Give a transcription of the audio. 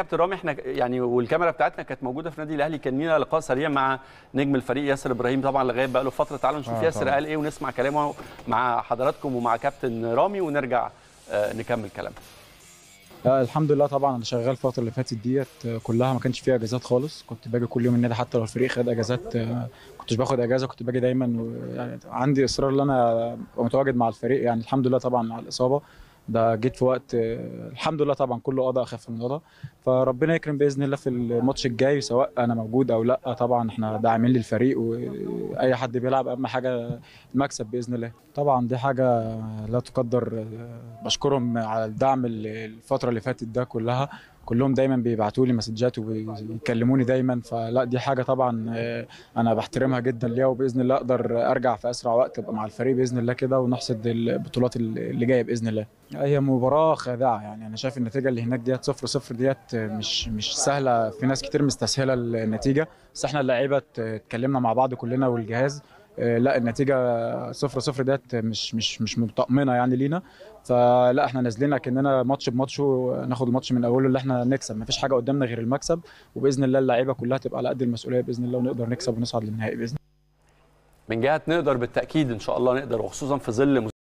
كابتن رامي احنا يعني والكاميرا بتاعتنا كانت موجوده في نادي الاهلي كان لينا لقاء سريع مع نجم الفريق ياسر ابراهيم طبعا اللي غايب بقى له فتره تعالوا نشوف آه ياسر طبعاً. قال ايه ونسمع كلامه مع حضراتكم ومع كابتن رامي ونرجع آه، نكمل كلامنا لا الحمد لله طبعا انا شغال الفتره اللي فاتت ديت آه، كلها ما كانش فيها اجازات خالص كنت باجي كل يوم النادي حتى لو الفريق خد اجازات آه، كنتش باخد اجازه كنت باجي دايما و- يعني عندي اصرار ان انا ابقى متواجد مع الفريق يعني الحمد لله طبعا على الاصابه ده جيت في وقت آه، الحمد لله طبعا كله قضى اخف من قضى فربنا يكرم باذن الله في الماتش الجاي سواء انا موجود او لا طبعا احنا داعمين للفريق واي حد بيلعب اهم حاجه المكسب باذن الله طبعا دي حاجه لا تقدر آه، بشكرهم على الدعم ال- الفتره اللي فاتت ده كلها كلهم دايما بيبعتوا لي مسجات وبيكلموني دايما فلا دي حاجه طبعا آه، انا بحترمها جدا ليها وباذن الله اقدر ارجع في اسرع وقت ابقى مع الفريق باذن الله كده ونحصد البطولات اللي جايه باذن الله هي مباراه خادعه يعني انا شايف النتيجه اللي هناك ديت 0 0 ديت مش مش سهله في ناس كتير مستسهله النتيجه بس احنا اللعيبه اتكلمنا مع بعض كلنا والجهاز آه، لا النتيجه 0 0 ديت مش مش مش مطمئنه يعني لينا فلا احنا نازلين كاننا ماتش بماتش وناخد الماتش من اوله اللي احنا نكسب مفيش حاجه قدامنا غير المكسب وباذن الله اللعيبه كلها تبقى على قد المسؤوليه باذن الله ونقدر نكسب ونصعد للنهائي باذن الله من جهه نقدر بالتاكيد ان شاء الله نقدر وخصوصا في ظل